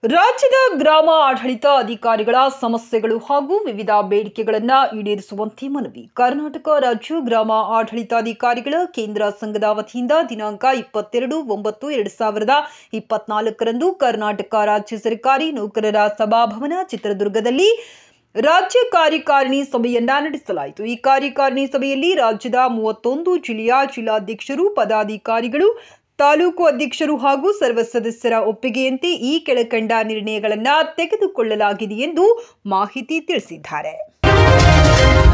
ರಾಜ್ಯದ ಗ್ರಾಮ ಆಡಳಿತ ಅಧಿಕಾರಿಗಳ ಸಮಸ್ಯೆಗಳು ಹಾಗೂ ವಿವಿಧ ಬೇಡಿಕೆಗಳನ್ನು ಈಡೇರಿಸುವಂತೆ ಮನವಿ ಕರ್ನಾಟಕ ರಾಜ್ಯ ಗ್ರಾಮ ಆಡಳಿತಾಧಿಕಾರಿಗಳ ಕೇಂದ್ರ ಸಂಘದ ವತಿಯಿಂದ ದಿನಾಂಕ ಇಪ್ಪತ್ತೆರಡು ಒಂಬತ್ತು ಎರಡು ಸಾವಿರದ ಇಪ್ಪತ್ನಾಲ್ಕರಂದು ಕರ್ನಾಟಕ ರಾಜ್ಯ ಸರ್ಕಾರಿ ನೌಕರರ ಸಭಾಭವನ ಚಿತ್ರದುರ್ಗದಲ್ಲಿ ರಾಜ್ಯ ಕಾರ್ಯಕಾರಿಣಿ ಸಭೆಯನ್ನ ನಡೆಸಲಾಯಿತು ಈ ಕಾರ್ಯಕಾರಿಣಿ ಸಭೆಯಲ್ಲಿ ರಾಜ್ಯದ ಮೂವತ್ತೊಂದು ಜಿಲ್ಲೆಯ ಜಿಲ್ಲಾಧ್ಯಕ್ಷರು ಪದಾಧಿಕಾರಿಗಳು ತಾಲೂಕು ಅಧ್ಯಕ್ಷರು ಹಾಗೂ ಸರ್ವ ಸದಸ್ಯರ ಒಪ್ಪಿಗೆಯಂತೆ ಈ ಕೆಳಕಂಡ ನಿರ್ಣಯಗಳನ್ನು ತೆಗೆದುಕೊಳ್ಳಲಾಗಿದೆ ಎಂದು ಮಾಹಿತಿ ತಿಳಿಸಿದ್ದಾರೆ